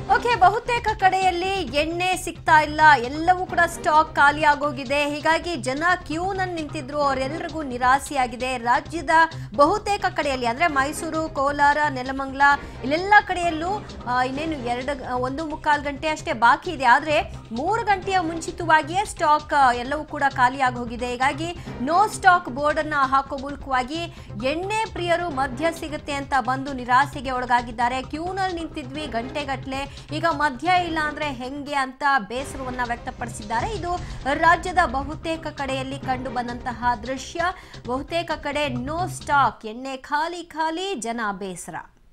okay ಬಹುತೇಕ ಕಡೆಯಲ್ಲಿ ಎಣ್ಣೆ ಸಿಗ್ತಾ ಇಲ್ಲ ಎಲ್ಲವೂ ಕೂಡ ಸ್ಟಾಕ್ ಖಾಲಿ ಆಗೋಗಿದೆ ಹೀಗಾಗಿ ಜನ ಕ್ಯೂನಲ್ಲಿ ನಿಂತಿದ್ರು ಅವರೆಲ್ಲರಿಗೂ ನಿರಾಸೆಯಾಗಿದೆ ರಾಜ್ಯದ ಬಹುತೇಕ ಕಡೆಯಲ್ಲಿ ಅಂದ್ರೆ ಮೈಸೂರು ಕೋಲಾರ ನೆಲಮಂಗಲ ಇಲ್ಲೆಲ್ಲ ಕಡೆಯಲ್ಲೂ ಆ, ಇನ್ನೇನು ಎರಡು ಒಂದು ಮುಕ್ಕಾಲು ಗಂಟೆ ಅಷ್ಟೇ ಬಾಕಿ ಇದೆ ಆದ್ರೆ ಮೂರು ಗಂಟೆಯ ಮುಂಚಿತವಾಗಿಯೇ ಸ್ಟಾಕ್ ಎಲ್ಲವೂ ಕೂಡ ಖಾಲಿ ಆಗೋಗಿದೆ ಹೀಗಾಗಿ ನೋ ಸ್ಟಾಕ್ ಬೋರ್ಡ್ ಅನ್ನ ಹಾಕೋ ಮೂಲಕವಾಗಿ ಎಣ್ಣೆ ಪ್ರಿಯರು ಮದ್ಯ ಸಿಗುತ್ತೆ ಅಂತ ಬಂದು ನಿರಾಸೆಗೆ ಒಳಗಾಗಿದ್ದಾರೆ ಕ್ಯೂನಲ್ಲಿ ನಿಂತಿದ್ವಿ ಗಂಟೆಗಟ್ಲೆ ಈಗ ಮದ್ಯ ಇಲ್ಲ ಅಂದ್ರೆ ಹೆಂಗೆ ಅಂತ ಬೇಸರವನ್ನ ವ್ಯಕ್ತಪಡಿಸಿದ್ದಾರೆ ಇದು ರಾಜ್ಯದ ಬಹುತೇಕ ಕಡೆಯಲ್ಲಿ ಕಂಡು ಬಂದಂತಹ ದೃಶ್ಯ ಬಹುತೇಕ ಕಡೆ ನೋ ಸ್ಟಾಕ್ ಎಣ್ಣೆ ಖಾಲಿ ಖಾಲಿ ಜನ ಬೇಸರ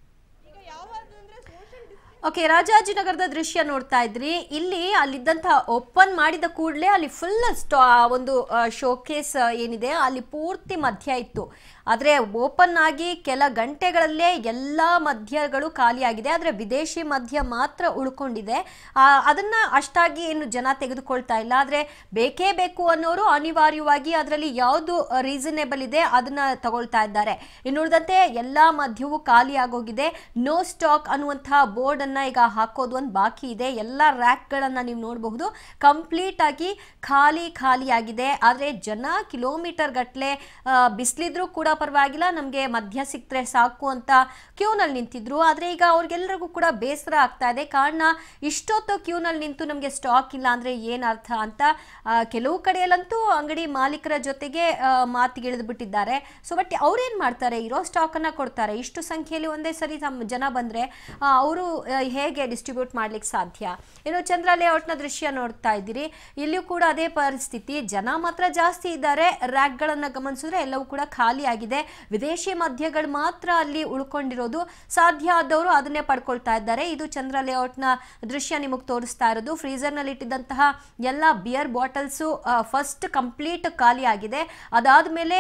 ಓಕೆ ರಾಜಾಜಿನಗರದ ದೃಶ್ಯ ನೋಡ್ತಾ ಇದ್ರಿ ಇಲ್ಲಿ ಅಲ್ಲಿದ್ದಂತಹ ಓಪನ್ ಮಾಡಿದ ಕೂಡಲೇ ಅಲ್ಲಿ ಫುಲ್ ಸ್ಟಾ ಒಂದು ಶೋಕೇಸ್ ಏನಿದೆ ಅಲ್ಲಿ ಪೂರ್ತಿ ಮದ್ಯ ಇತ್ತು ಆದರೆ ಓಪನ್ ಆಗಿ ಕೆಲ ಗಂಟೆಗಳಲ್ಲೇ ಎಲ್ಲ ಮದ್ಯಗಳು ಖಾಲಿಯಾಗಿದೆ ಆದರೆ ವಿದೇಶಿ ಮದ್ಯ ಮಾತ್ರ ಉಳ್ಕೊಂಡಿದೆ ಆ, ಅದನ್ನ ಅಷ್ಟಾಗಿ ಏನು ಜನ ತೆಗೆದುಕೊಳ್ತಾ ಇಲ್ಲ ಆದರೆ ಬೇಕೇ ಬೇಕು ಅನ್ನೋರು ಅನಿವಾರ್ಯವಾಗಿ ಅದರಲ್ಲಿ ಯಾವುದು ರೀಸನೇಬಲ್ ಇದೆ ಅದನ್ನ ತಗೊಳ್ತಾ ಇದ್ದಾರೆ ಇನ್ನುಳಿದಂತೆ ಎಲ್ಲ ಮದ್ಯವೂ ಖಾಲಿ ಆಗೋಗಿದೆ ನೋ ಸ್ಟಾಕ್ ಅನ್ನುವಂತಹ ಬೋರ್ಡ್ ಅನ್ನ ಈಗ ಹಾಕೋದು ಒಂದು ಬಾಕಿ ಇದೆ ಎಲ್ಲ ರ್ಯಾಕ್ಗಳನ್ನ ನೀವು ನೋಡಬಹುದು ಕಂಪ್ಲೀಟ್ ಆಗಿ ಖಾಲಿ ಖಾಲಿ ಆಗಿದೆ ಆದರೆ ಜನ ಕಿಲೋಮೀಟರ್ ಗಟ್ಟಲೆ ಬಿಸಿಲಿದ್ರೂ ಕೂಡ ಪರವಾಗಿಲ್ಲ ನಮಗೆ ಮದ್ಯ ಸಿಕ್ಕರೆ ಸಾಕು ಅಂತ ಕ್ಯೂನಲ್ಲಿ ನಿಂತಿದ್ರು ಆದರೆ ಈಗ ಅವ್ರಿಗೆಲ್ಲರಿಗೂ ಕೂಡ ಬೇಸರ ಆಗ್ತಾ ಇದೆ ಕಾರಣ ಇಷ್ಟೊತ್ತು ಕ್ಯೂನಲ್ಲಿ ನಿಂತು ನಮಗೆ ಸ್ಟಾಕ್ ಇಲ್ಲ ಅಂದರೆ ಏನು ಅರ್ಥ ಅಂತ ಆ, ಕೆಲವು ಕಡೆಯಲ್ಲಂತೂ ಅಂಗಡಿ ಮಾಲೀಕರ ಜೊತೆಗೆ ಆ, ಮಾತಿಗಿಳಿದು ಬಿಟ್ಟಿದ್ದಾರೆ ಸೊ ಬಟ್ ಅವ್ರೇನು ಮಾಡ್ತಾರೆ ಇರೋ ಸ್ಟಾಕನ್ನು ಕೊಡ್ತಾರೆ ಇಷ್ಟು ಸಂಖ್ಯೆಯಲ್ಲಿ ಒಂದೇ ಸರಿ ತಮ್ಮ ಜನ ಬಂದರೆ ಅವರು ಹೇಗೆ ಡಿಸ್ಟ್ರಿಬ್ಯೂಟ್ ಮಾಡ್ಲಿಕ್ಕೆ ಸಾಧ್ಯ ಇನ್ನು ಚಂದ್ರ ಲೇಔಟ್ನ ದೃಶ್ಯ ನೋಡ್ತಾ ಇದ್ದೀರಿ ಇಲ್ಲಿಯೂ ಕೂಡ ಅದೇ ಪರಿಸ್ಥಿತಿ ಜನ ಮಾತ್ರ ಜಾಸ್ತಿ ಇದ್ದಾರೆ ರ್ಯಾಕ್ಗಳನ್ನು ಗಮನಿಸಿದ್ರೆ ಎಲ್ಲವೂ ಕೂಡ ಖಾಲಿ ಆಗಿದೆ ವಿದೇಶಿ ಮದ್ಯಗಳು ಮಾತ್ರ ಅಲ್ಲಿ ಉಳ್ಕೊಂಡಿರೋದು ಸಾಧ್ಯ ಆದವರು ಅದನ್ನೇ ಪಡ್ಕೊಳ್ತಾ ಇದ್ದಾರೆ ಇದು ಚಂದ್ರ ಲೇಔಟ್ನ ದೃಶ್ಯ ನಿಮಗೆ ತೋರಿಸ್ತಾ ಇರೋದು ಫ್ರೀಸರ್ನಲ್ಲಿ ಇಟ್ಟಿದ್ದಂತಹ ಎಲ್ಲ ಬಿಯರ್ ಬಾಟಲ್ಸು ಫಸ್ಟ್ ಕಂಪ್ಲೀಟ್ ಖಾಲಿ ಆಗಿದೆ ಅದಾದಮೇಲೆ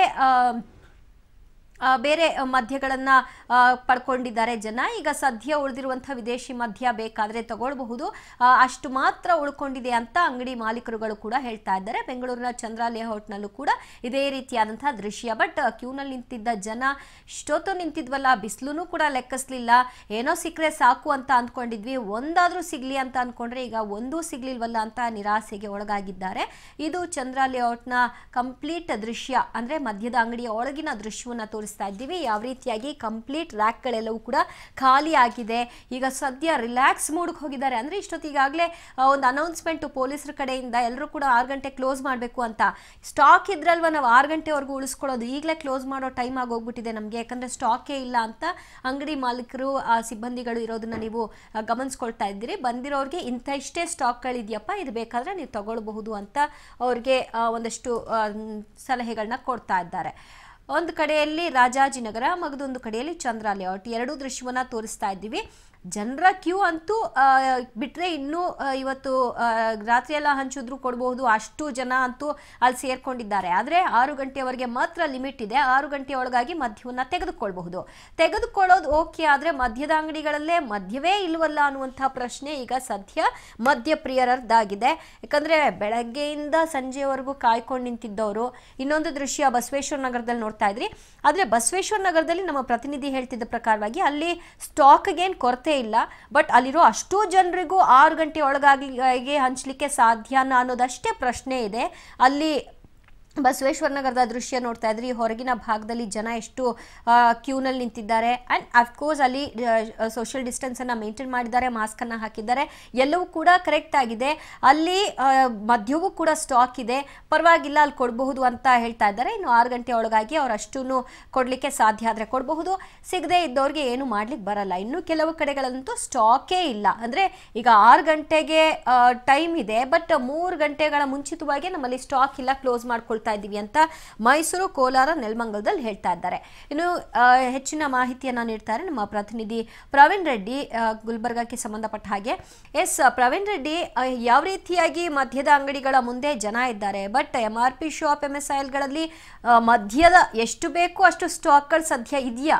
ಆ, ಬೇರೆ ಮದ್ಯಗಳನ್ನ ಆ, ಪಡ್ಕೊಂಡಿದ್ದಾರೆ ಜನ ಈಗ ಸದ್ಯ ಉಳಿದಿರುವಂತಹ ವಿದೇಶಿ ಮದ್ಯ ಬೇಕಾದ್ರೆ ತಗೊಳ್ಬಹುದು ಆ, ಅಷ್ಟು ಮಾತ್ರ ಉಳ್ಕೊಂಡಿದೆ ಅಂತ ಅಂಗಡಿ ಮಾಲೀಕರುಗಳು ಕೂಡ ಹೇಳ್ತಾ ಇದ್ದಾರೆ ಬೆಂಗಳೂರಿನ ಚಂದ್ರ ಲೇಔಟ್ನಲ್ಲೂ ಕೂಡ ಇದೇ ರೀತಿಯಾದಂತಹ ದೃಶ್ಯ ಬಟ್ ಕ್ಯೂನಲ್ಲಿ ನಿಂತಿದ್ದ ಜನ ಇಷ್ಟೊತ್ತು ನಿಂತಿದ್ವಲ್ಲ ಬಿಸಿಲು ಕೂಡ ಲೆಕ್ಕಿಸ್ಲಿಲ್ಲ ಏನೋ ಸಿಕ್ಕರೆ ಸಾಕು ಅಂತ ಅಂದ್ಕೊಂಡಿದ್ವಿ ಒಂದಾದ್ರೂ ಸಿಗ್ಲಿ ಅಂತ ಅಂದ್ಕೊಂಡ್ರೆ ಈಗ ಒಂದೂ ಸಿಗ್ಲಿಲ್ವಲ್ಲ ಅಂತ ನಿರಾಸೆಗೆ ಒಳಗಾಗಿದ್ದಾರೆ ಇದು ಚಂದ್ರ ಲೇಔಟ್ನ ಕಂಪ್ಲೀಟ್ ದೃಶ್ಯ ಅಂದ್ರೆ ಮದ್ಯದ ಅಂಗಡಿಯ ಒಳಗಿನ ದೃಶ್ಯವನ್ನ ತೋರಿಸ್ತಾ ಇದ್ದೀವಿ ಯಾವ ರೀತಿಯಾಗಿ ಕಂಪ್ಲೀಟ್ ರ್ಯಾಕ್ಗಳೆಲ್ಲವೂ ಕೂಡ ಖಾಲಿ ಆಗಿದೆ ಈಗ ಸದ್ಯ ರಿಲ್ಯಾಕ್ಸ್ ಮೂಡ್ಗೆ ಹೋಗಿದ್ದಾರೆ ಅಂದ್ರೆ ಇಷ್ಟೊತ್ತಿಗಾಗಲೇ ಒಂದು ಅನೌನ್ಸ್ಮೆಂಟ್ ಪೊಲೀಸರ ಕಡೆಯಿಂದ ಎಲ್ಲರೂ ಕೂಡ ಆರು ಗಂಟೆ ಕ್ಲೋಸ್ ಮಾಡಬೇಕು ಅಂತ ಸ್ಟಾಕ್ ಇದ್ರಲ್ವ ನಾವು ಆರು ಗಂಟೆವರೆಗೂ ಉಳಿಸ್ಕೊಳ್ಳೋದು ಈಗಲೇ ಕ್ಲೋಸ್ ಮಾಡೋ ಟೈಮ್ ಆಗೋಗ್ಬಿಟ್ಟಿದೆ ನಮಗೆ ಯಾಕಂದ್ರೆ ಸ್ಟಾಕೇ ಇಲ್ಲ ಅಂತ ಅಂಗಡಿ ಮಾಲೀಕರು ಆ, ಸಿಬ್ಬಂದಿಗಳು ಇರೋದನ್ನ ನೀವು ಆ, ಗಮನಿಸ್ಕೊಳ್ತಾ ಇದ್ದೀರಿ ಬಂದಿರೋರಿಗೆ ಇಂಥ ಇಷ್ಟೇ ಸ್ಟಾಕ್ಗಳಿದೆಯಪ್ಪ ಇದು ಬೇಕಾದ್ರೆ ನೀವು ತಗೊಳ್ಬಹುದು ಅಂತ ಅವ್ರಿಗೆ ಆ, ಒಂದಷ್ಟು ಆ, ಮ್, ಸಲಹೆಗಳನ್ನ ಕೊಡ್ತಾ ಇದ್ದಾರೆ ಒಂದು ಕಡೆಯಲ್ಲಿ ರಾಜಾಜಿನಗರ ಮಗದೊಂದು ಕಡೆಯಲ್ಲಿ ಚಂದ್ರ ಲೇಔಟ್ ಎರಡೂ ದೃಶ್ಯವನ್ನ ತೋರಿಸ್ತಾ ಇದ್ದೀವಿ ಜನರ ಕ್ಯೂ ಅಂತೂ ಆ, ಬಿಟ್ರೆ ಇನ್ನೂ ಆ, ಇವತ್ತು ಆ, ರಾತ್ರಿ ಎಲ್ಲ ಹಂಚಿದ್ರು ಕೊಡಬಹುದು ಅಷ್ಟು ಜನ ಅಂತೂ ಅಲ್ಲಿ ಸೇರ್ಕೊಂಡಿದ್ದಾರೆ ಆದರೆ ಆರು ಗಂಟೆವರೆಗೆ ಮಾತ್ರ ಲಿಮಿಟ್ ಇದೆ ಆರು ಗಂಟೆ ಒಳಗಾಗಿ ಮದ್ಯವನ್ನ ತೆಗೆದುಕೊಳ್ಬಹುದು ತೆಗೆದುಕೊಳ್ಳೋದು ಓಕೆ ಆದರೆ ಮದ್ಯದ ಅಂಗಡಿಗಳಲ್ಲೇ ಮದ್ಯವೇ ಇಲ್ವಲ್ಲ ಅನ್ನುವಂಥ ಪ್ರಶ್ನೆ ಈಗ ಸದ್ಯ ಮದ್ಯ ಪ್ರಿಯರದ್ದಾಗಿದೆ ಯಾಕಂದ್ರೆ ಬೆಳಗ್ಗೆಯಿಂದ ಸಂಜೆವರೆಗೂ ಕಾಯ್ಕೊಂಡು ನಿಂತಿದ್ದವರು ಇನ್ನೊಂದು ದೃಶ್ಯ ಬಸವೇಶ್ವರ ನಗರದಲ್ಲಿ ನೋಡ್ತಾ ಇದ್ರಿ ಆದರೆ ಬಸವೇಶ್ವರ ನಗರದಲ್ಲಿ ನಮ್ಮ ಪ್ರತಿನಿಧಿ ಹೇಳ್ತಿದ್ದ ಪ್ರಕಾರವಾಗಿ ಅಲ್ಲಿ ಸ್ಟಾಕ್ಗೇನು ಕೊರತೆ ಇಲ್ಲ ಬಟ್ ಅಲ್ಲಿರೋ ಅಷ್ಟು ಜನರಿಗೂ ಆರು ಗಂಟೆ ಒಳಗಾಗಿ ಹಂಚಲಿಕ್ಕೆ ಸಾಧ್ಯನಾ ಅನ್ನೋದಷ್ಟೇ ಪ್ರಶ್ನೆ ಇದೆ ಅಲ್ಲಿ ಬಸವೇಶ್ವರ ನಗರದ ದೃಶ್ಯ ನೋಡ್ತಾ ಇದ್ರಿ ಹೊರಗಿನ ಭಾಗದಲ್ಲಿ ಜನ ಎಷ್ಟು ಕ್ಯೂನಲ್ಲಿ ನಿಂತಿದ್ದಾರೆ ಆ್ಯಂಡ್ ಅಫ್ಕೋರ್ಸ್ ಅಲ್ಲಿ ಸೋಷಿಯಲ್ ಡಿಸ್ಟೆನ್ಸನ್ನು ಮೇಂಟೈನ್ ಮಾಡಿದ್ದಾರೆ ಮಾಸ್ಕನ್ನು ಹಾಕಿದ್ದಾರೆ ಎಲ್ಲವೂ ಕೂಡ ಕರೆಕ್ಟ್ ಆಗಿದೆ ಅಲ್ಲಿ ಆ, ಮದ್ಯವೂ ಕೂಡ ಸ್ಟಾಕ್ ಇದೆ ಪರವಾಗಿಲ್ಲ ಅಲ್ಲಿ ಕೊಡಬಹುದು ಅಂತ ಹೇಳ್ತಾ ಇದ್ದಾರೆ ಇನ್ನು ಆರು ಗಂಟೆ ಒಳಗಾಗಿ ಅವ್ರು ಅಷ್ಟೂ ಕೊಡಲಿಕ್ಕೆ ಸಾಧ್ಯ ಆದರೆ ಕೊಡಬಹುದು ಸಿಗದೆ ಇದ್ದವ್ರಿಗೆ ಏನು ಮಾಡ್ಲಿಕ್ಕೆ ಬರಲ್ಲ ಇನ್ನು ಕೆಲವು ಕಡೆಗಳಂತೂ ಸ್ಟಾಕೇ ಇಲ್ಲ ಅಂದರೆ ಈಗ ಆರು ಗಂಟೆಗೆ ಟೈಮ್ ಇದೆ ಬಟ್ ಮೂರು ಗಂಟೆಗಳ ಮುಂಚಿತವಾಗಿ ನಮ್ಮಲ್ಲಿ ಸ್ಟಾಕ್ ಇಲ್ಲ ಕ್ಲೋಸ್ ಮಾಡ್ಕೊಳ್ತಾ ಇದ್ದೀವಿ ಅಂತ ಮೈಸೂರು ಕೋಲಾರ ನೆಲಮಂಗಲದಲ್ಲಿ ಹೇಳ್ತಾ ಇದ್ದಾರೆ ಇನ್ನು ಆ, ಹೆಚ್ಚಿನ ಮಾಹಿತಿಯನ್ನ ನೀಡ್ತಾರೆ ನಮ್ಮ ಪ್ರತಿನಿಧಿ ಪ್ರವೀಣ್ ರೆಡ್ಡಿ ಆ, ಗುಲ್ಬರ್ಗಕ್ಕೆ ಸಂಬಂಧಪಟ್ಟ ಹಾಗೆ ಎಸ್ ಪ್ರವೀಣ್ ರೆಡ್ಡಿ ಆ, ಯಾವ ರೀತಿಯಾಗಿ ಮದ್ಯದ ಅಂಗಡಿಗಳ ಮುಂದೆ ಜನ ಇದ್ದಾರೆ but M R P shop M S ಐಲ್ಗಳಲ್ಲಿ ಮದ್ಯದ ಎಷ್ಟು ಬೇಕು ಅಷ್ಟು ಸ್ಟಾಕ್ಗಳು ಸದ್ಯ ಇದೆಯಾ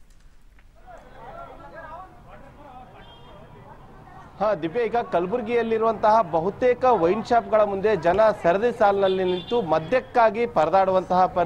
ಹಾ ದಿವ್ಯ ಈಗ ಕಲಬುರಗಿಯಲ್ಲಿರುವಂತಹ ಬಹುತೇಕ ವೈನ್ ಶಾಪ್ಗಳ ಮುಂದೆ ಜನ ಸರದಿ ಸಾಲಿನಲ್ಲಿ ನಿಂತು ಮದ್ಯಕ್ಕಾಗಿ ಪರದಾಡುವಂತಹ ಪರ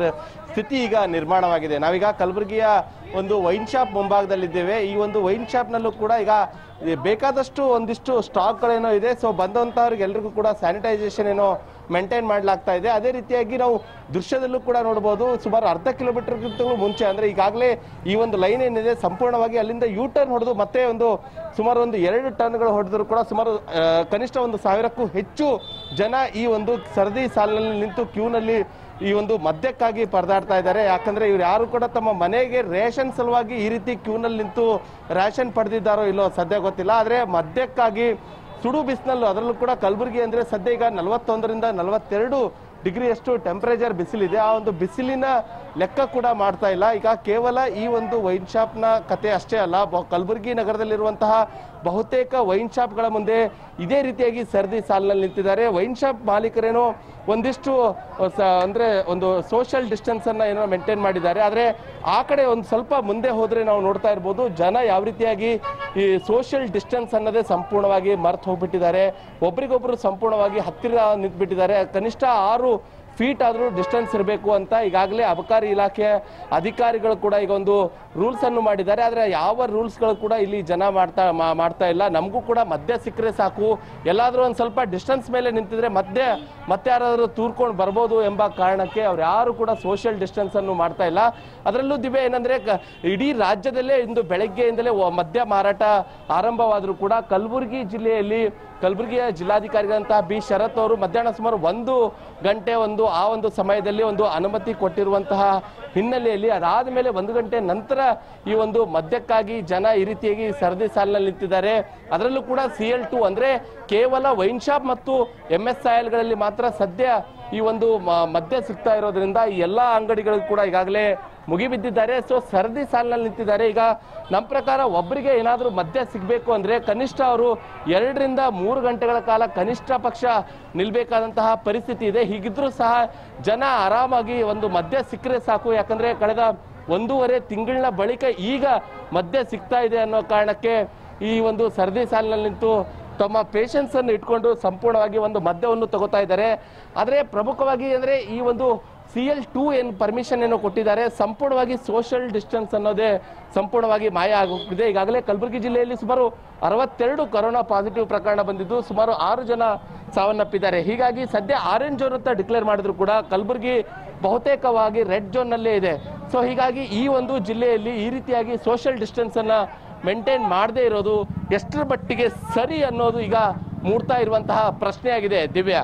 ಸ್ಥಿತಿ ಈಗ ನಿರ್ಮಾಣವಾಗಿದೆ ನಾವೀಗ ಕಲಬುರಗಿಯ ಒಂದು ವೈನ್ ಶಾಪ್ ಮುಂಭಾಗದಲ್ಲಿದ್ದೇವೆ ಈ ಒಂದು ವೈನ್ ಶಾಪ್ನಲ್ಲೂ ಕೂಡ ಈಗ ಈ ಬೇಕಾದಷ್ಟು ಒಂದಿಷ್ಟು ಸ್ಟಾಕ್ಗಳೇನೋ ಇದೆ ಸೊ ಬಂದಂಥವ್ರಿಗೆ ಎಲ್ರಿಗೂ ಕೂಡ ಸ್ಯಾನಿಟೈಸೇಷನ್ ಏನೋ ಮೇಂಟೈನ್ ಮಾಡಲಾಗ್ತಾ ಇದೆ ಅದೇ ರೀತಿಯಾಗಿ ನಾವು ದೃಶ್ಯದಲ್ಲೂ ಕೂಡ ನೋಡ್ಬೋದು ಸುಮಾರು ಅರ್ಧ ಕಿಲೋಮೀಟರ್ಗಿಂತಲೂ ಮುಂಚೆ ಅಂದರೆ ಈಗಾಗಲೇ ಈ ಒಂದು ಲೈನ್ ಏನಿದೆ ಸಂಪೂರ್ಣವಾಗಿ ಅಲ್ಲಿಂದ ಯೂ ಟರ್ನ್ ಹೊಡೆದು ಮತ್ತೆ ಒಂದು ಸುಮಾರು ಒಂದು ಎರಡು ಟನ್ಗಳು ಹೊಡೆದ್ರು ಕೂಡ ಸುಮಾರು ಆ, ಕನಿಷ್ಠ ಒಂದು ಸಾವಿರಕ್ಕೂ ಹೆಚ್ಚು ಜನ ಈ ಒಂದು ಸರದಿ ಸಾಲಿನಲ್ಲಿ ನಿಂತು ಕ್ಯೂನಲ್ಲಿ ಈ ಒಂದು ಮದ್ಯಕ್ಕಾಗಿ ಪರದಾಡ್ತಾ ಇದ್ದಾರೆ ಯಾಕಂದ್ರೆ ಇವ್ರು ಯಾರು ಕೂಡ ತಮ್ಮ ಮನೆಗೆ ರೇಷನ್ ಸಲುವಾಗಿ ಈ ರೀತಿ ಕ್ಯೂನಲ್ಲಿ ನಿಂತು ರೇಷನ್ ಪಡೆದಿದ್ದಾರೋ ಇಲ್ಲೋ ಸದ್ಯ ಗೊತ್ತಿಲ್ಲ ಆದರೆ ಮದ್ಯಕ್ಕಾಗಿ ಸುಡು ಬಿಸಿನಲ್ಲೂ ಅದರಲ್ಲೂ ಕೂಡ ಕಲಬುರಗಿ ಅಂದ್ರೆ ಸದ್ಯ ಈಗ ನಲವತ್ತೊಂದರಿಂದ ನಲವತ್ತೆರಡು ಡಿಗ್ರಿಯಷ್ಟು ಟೆಂಪರೇಚರ್ ಬಿಸಿಲಿದೆ ಆ ಒಂದು ಬಿಸಿಲಿನ ಲೆಕ್ಕ ಕೂಡ ಮಾಡ್ತಾ ಇಲ್ಲ ಈಗ ಕೇವಲ ಈ ಒಂದು ವೈನ್ ಶಾಪ್ನ ಕತೆ ಅಷ್ಟೇ ಅಲ್ಲ ಬ- ಕಲಬುರಗಿ ನಗರದಲ್ಲಿರುವಂತಹ ಬಹುತೇಕ ವೈನ್ ಶಾಪ್ಗಳ ಮುಂದೆ ಇದೇ ರೀತಿಯಾಗಿ ಸರದಿ ಸಾಲಿನಲ್ಲಿ ನಿಂತಿದ್ದಾರೆ ವೈನ್ ಶಾಪ್ ಮಾಲೀಕರೇನೋ ಒಂದಿಷ್ಟು ಸ- ಅಂದ್ರೆ ಒಂದು ಸೋಷಿಯಲ್ ಡಿಸ್ಟೆನ್ಸ್ ಅನ್ನ ಏನೋ ಮೇಂಟೈನ್ ಮಾಡಿದ್ದಾರೆ ಆದ್ರೆ ಆ ಕಡೆ ಒಂದು ಸ್ವಲ್ಪ ಮುಂದೆ ಹೋದ್ರೆ ನಾವು ನೋಡ್ತಾ ಇರ್ಬೋದು ಜನ ಯಾವ ರೀತಿಯಾಗಿ ಈ ಸೋಷಿಯಲ್ ಡಿಸ್ಟೆನ್ಸ್ ಅನ್ನೋದೇ ಸಂಪೂರ್ಣವಾಗಿ ಮರ್ತು ಹೋಗ್ಬಿಟ್ಟಿದ್ದಾರೆ ಒಬ್ರಿಗೊಬ್ರು ಸಂಪೂರ್ಣವಾಗಿ ಹತ್ತಿರ ನಿಂತ್ಬಿಟ್ಟಿದ್ದಾರೆ ಕನಿಷ್ಠ ಆರು ಫೀಟ್ ಆದರೂ ಡಿಸ್ಟೆನ್ಸ್ ಇರಬೇಕು ಅಂತ ಈಗಾಗಲೇ ಅಬಕಾರಿ ಇಲಾಖೆ ಅಧಿಕಾರಿಗಳು ಕೂಡ ಈಗ ಒಂದು ರೂಲ್ಸ್ ಅನ್ನು ಮಾಡಿದ್ದಾರೆ ಆದರೆ ಯಾವ ರೂಲ್ಸ್ಗಳು ಕೂಡ ಇಲ್ಲಿ ಜನ ಮಾಡ್ತಾ ಮಾ- ಮಾಡ್ತಾ ಇಲ್ಲ ನಮಗೂ ಕೂಡ ಮಧ್ಯ ಸಿಕ್ಕರೆ ಸಾಕು ಎಲ್ಲಾದರೂ ಒಂದು ಸ್ವಲ್ಪ ಡಿಸ್ಟೆನ್ಸ್ ಮೇಲೆ ನಿಂತಿದ್ರೆ ಮಧ್ಯೆ ಮತ್ತೆ ಯಾರಾದರೂ ತೂರ್ಕೊಂಡು ಬರ್ಬೋದು ಎಂಬ ಕಾರಣಕ್ಕೆ ಅವ್ರು ಯಾರು ಕೂಡ ಸೋಷಿಯಲ್ ಡಿಸ್ಟೆನ್ಸ್ ಅನ್ನು ಮಾಡ್ತಾ ಇಲ್ಲ ಅದರಲ್ಲೂ ದಿವ್ಯ ಏನಂದ್ರೆ ಕ- ಇಡೀ ರಾಜ್ಯದಲ್ಲೇ ಇಂದು ಬೆಳಗ್ಗೆಯಿಂದಲೇ ವ- ಮದ್ಯ ಮಾರಾಟ ಆರಂಭವಾದರೂ ಕೂಡ ಕಲಬುರಗಿ ಜಿಲ್ಲೆಯಲ್ಲಿ ಕಲಬುರಗಿಯ ಜಿಲ್ಲಾಧಿಕಾರಿಗಳಂತಹ ಬಿ ಶರತ್ ಅವರು ಮಧ್ಯಾಹ್ನ ಸುಮಾರು ಒಂದು ಗಂಟೆ ಒಂದು ಆ ಒಂದು ಸಮಯದಲ್ಲಿ ಒಂದು ಅನುಮತಿ ಕೊಟ್ಟಿರುವಂತಹ ಹಿನ್ನೆಲೆಯಲ್ಲಿ ಅದಾದ ಮೇಲೆ ಒಂದು ಗಂಟೆ ನಂತರ ಈ ಒಂದು ಮದ್ಯಕ್ಕಾಗಿ ಜನ ಈ ರೀತಿಯಾಗಿ ಸರದಿ ಸಾಲಿನಲ್ಲಿ ನಿಂತಿದ್ದಾರೆ ಅದರಲ್ಲೂ ಕೂಡ ಸಿ ಎಲ್ ಟು ಅಂದ್ರೆ ಕೇವಲ ವೈನ್ ಶಾಪ್ ಮತ್ತು ಎಂ ಎಸ್ ಗಳಲ್ಲಿ ಮಾತ್ರ ಸದ್ಯ ಈ ಒಂದು ಮ- ಮದ್ಯ ಸಿಗ್ತಾ ಇರೋದ್ರಿಂದ ಈ ಎಲ್ಲಾ ಅಂಗಡಿಗಳು ಕೂಡ ಈಗಾಗಲೇ ಮುಗಿಬಿದ್ದಿದ್ದಾರೆ ಸೊ ಸರದಿ ಸಾಲಿನಲ್ಲಿ ನಿಂತಿದ್ದಾರೆ ಈಗ ನಮ್ಮ ಪ್ರಕಾರ ಒಬ್ಬರಿಗೆ ಏನಾದರೂ ಮದ್ಯ ಸಿಗಬೇಕು ಅಂದ್ರೆ ಕನಿಷ್ಠ ಅವರು ಎರಡರಿಂದ ಮೂರು ಗಂಟೆಗಳ ಕಾಲ ಕನಿಷ್ಠ ಪಕ್ಷ ನಿಲ್ಬೇಕಾದಂತಹ ಪರಿಸ್ಥಿತಿ ಇದೆ ಹೀಗಿದ್ರೂ ಸಹ ಜನ ಆರಾಮಾಗಿ ಒಂದು ಮದ್ಯ ಸಿಕ್ಕರೆ ಸಾಕು ಯಾಕಂದ್ರೆ ಕಳೆದ ಒಂದೂವರೆ ತಿಂಗಳಿನ ಬಳಿಕ ಈಗ ಮದ್ಯ ಸಿಗ್ತಾ ಇದೆ ಅನ್ನೋ ಕಾರಣಕ್ಕೆ ಈ ಒಂದು ಸರದಿ ಸಾಲಿನಲ್ಲಿ ನಿಂತು ತಮ್ಮ ಪೇಷನ್ಸ್ ಅನ್ನು ಇಟ್ಕೊಂಡು ಸಂಪೂರ್ಣವಾಗಿ ಒಂದು ಮದ್ಯವನ್ನು ತಗೋತಾ ಇದ್ದಾರೆ ಆದರೆ ಪ್ರಮುಖವಾಗಿ ಅಂದ್ರೆ ಈ ಒಂದು ಸಿ ಎಲ್ ಟೂ ಏನು ಪರ್ಮಿಷನ್ ಏನೋ ಕೊಟ್ಟಿದ್ದಾರೆ ಸಂಪೂರ್ಣವಾಗಿ ಸೋಷಿಯಲ್ ಡಿಸ್ಟೆನ್ಸ್ ಅನ್ನೋದೇ ಸಂಪೂರ್ಣವಾಗಿ ಮಾಯ ಆಗೋಗಿದೆ ಈಗಾಗಲೇ ಕಲಬುರಗಿ ಜಿಲ್ಲೆಯಲ್ಲಿ ಸುಮಾರು ಅರವತ್ತೆರಡು ಕೊರೋನಾ ಪಾಸಿಟಿವ್ ಪ್ರಕರಣ ಬಂದಿದ್ದು ಸುಮಾರು ಆರು ಜನ ಸಾವನ್ನಪ್ಪಿದ್ದಾರೆ ಹೀಗಾಗಿ ಸದ್ಯ ಆರೆಂಜ್ ಝೋನ್ ಅಂತ ಡಿಕ್ಲೇರ್ ಮಾಡಿದ್ರು ಕೂಡ ಕಲಬುರಗಿ ಬಹುತೇಕವಾಗಿ ರೆಡ್ ಝೋನ್ನಲ್ಲೇ ಇದೆ ಸೊ ಹೀಗಾಗಿ ಈ ಒಂದು ಜಿಲ್ಲೆಯಲ್ಲಿ ಈ ರೀತಿಯಾಗಿ ಸೋಷಿಯಲ್ ಡಿಸ್ಟೆನ್ಸ್ ಅನ್ನ ಮೇಂಟೈನ್ ಮಾಡದೇ ಇರೋದು ಎಷ್ಟರ ಮಟ್ಟಿಗೆ ಸರಿ ಅನ್ನೋದು ಈಗ ಮೂಡ್ತಾ ಇರುವಂತಹ ಪ್ರಶ್ನೆಯಾಗಿದೆ ದಿವ್ಯಾ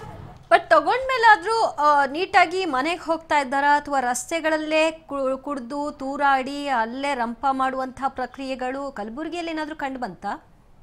ಬಟ್ ತಗೊಂಡ್ಮೇಲಾದ್ರೂ ಆ, ನೀಟಾಗಿ ಮನೆಗೆ ಹೋಗ್ತಾ ಇದ್ದಾರಾ ಅಥವಾ ರಸ್ತೆಗಳಲ್ಲೇ ಕು- ಕುಡ್ದು ತೂರಾಡಿ ಅಲ್ಲೇ ರಂಪ ಮಾಡುವಂತಹ ಪ್ರಕ್ರಿಯೆಗಳು ಕಲಬುರಗಿಯಲ್ಲಿ ಏನಾದ್ರೂ ಕಂಡು ಬಂತಾ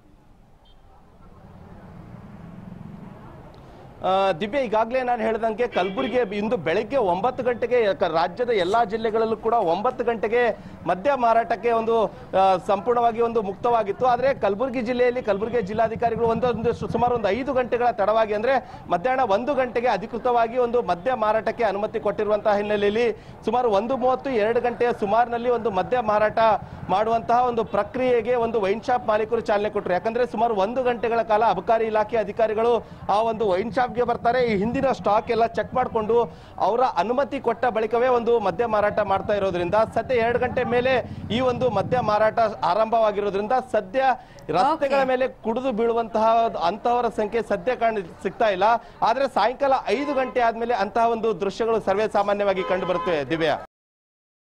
ಆ, ದಿವ್ಯ ಈಗಾಗಲೇ ನಾನು ಹೇಳ್ದಂಗೆ ಕಲಬುರಗಿ ಇಂದು ಬೆಳಗ್ಗೆ ಒಂಬತ್ತು ಗಂಟೆಗೆ ಕ- ರಾಜ್ಯದ ಎಲ್ಲಾ ಜಿಲ್ಲೆಗಳಲ್ಲೂ ಕೂಡ ಒಂಬತ್ತು ಗಂಟೆಗೆ ಮದ್ಯ ಮಾರಾಟಕ್ಕೆ ಒಂದು ಆ, ಸಂಪೂರ್ಣವಾಗಿ ಒಂದು ಮುಕ್ತವಾಗಿತ್ತು ಆದರೆ ಕಲಬುರಗಿ ಜಿಲ್ಲೆಯಲ್ಲಿ ಕಲಬುರಗಿ ಜಿಲ್ಲಾಧಿಕಾರಿಗಳು ಒಂದೊಂದು ಸು- ಸುಮಾರು ಒಂದು ಐದು ಗಂಟೆಗಳ ತಡವಾಗಿ ಅಂದ್ರೆ ಮಧ್ಯಾಹ್ನ ಒಂದು ಗಂಟೆಗೆ ಅಧಿಕೃತವಾಗಿ ಒಂದು ಮದ್ಯ ಮಾರಾಟಕ್ಕೆ ಅನುಮತಿ ಕೊಟ್ಟಿರುವಂತಹ ಹಿನ್ನೆಲೆಯಲ್ಲಿ ಸುಮಾರು ಒಂದು ಮೂವತ್ತು ಎರಡು ಗಂಟೆಯ ಸುಮಾರಿನಲ್ಲಿ ಒಂದು ಮದ್ಯ ಮಾರಾಟ ಮಾಡುವಂತಹ ಒಂದು ಪ್ರಕ್ರಿಯೆಗೆ ಒಂದು ವೈನ್ ಶಾಪ್ ಮಾಲೀಕರು ಚಾಲನೆ ಕೊಟ್ಟರು ಯಾಕಂದ್ರೆ ಸುಮಾರು ಒಂದು ಗಂಟೆಗಳ ಕಾಲ ಅಬಕಾರಿ ಇಲಾಖೆ ಅಧಿಕಾರಿಗಳು ಆ ಒಂದು ವೈನ್ ಶಾಪ್ಗೆ ಬರ್ತಾರೆ ಈ ಹಿಂದಿನ ಸ್ಟಾಕ್ ಎಲ್ಲ ಚೆಕ್ ಮಾಡಿಕೊಂಡು ಅವರ ಅನುಮತಿ ಕೊಟ್ಟ ಬಳಿಕವೇ ಒಂದು ಮದ್ಯ ಮಾರಾಟ ಮಾಡ್ತಾ ಇರೋದ್ರಿಂದ ಸದ್ಯ ಎರಡು ಗಂಟೆ ಮೇಲೆ ಈ ಒಂದು ಮದ್ಯ ಮಾರಾಟ ಆರಂಭವಾಗಿರೋದ್ರಿಂದ ಸದ್ಯ ರಸ್ತೆಗಳ ಮೇಲೆ ಕುಡಿದು ಬೀಳುವಂತಹ ಅಂತಹವರ ಸಂಖ್ಯೆ ಸದ್ಯ ಕಾಣ ಸಿಗ್ತಾ ಇಲ್ಲ ಆದ್ರೆ ಸಾಯಂಕಾಲ ಐದು ಗಂಟೆ ಆದ್ಮೇಲೆ ಅಂತಹ ಒಂದು ದೃಶ್ಯಗಳು ಸರ್ವೇ ಸಾಮಾನ್ಯವಾಗಿ ಕಂಡು ಬರುತ್ತವೆ ದಿವ್ಯಾ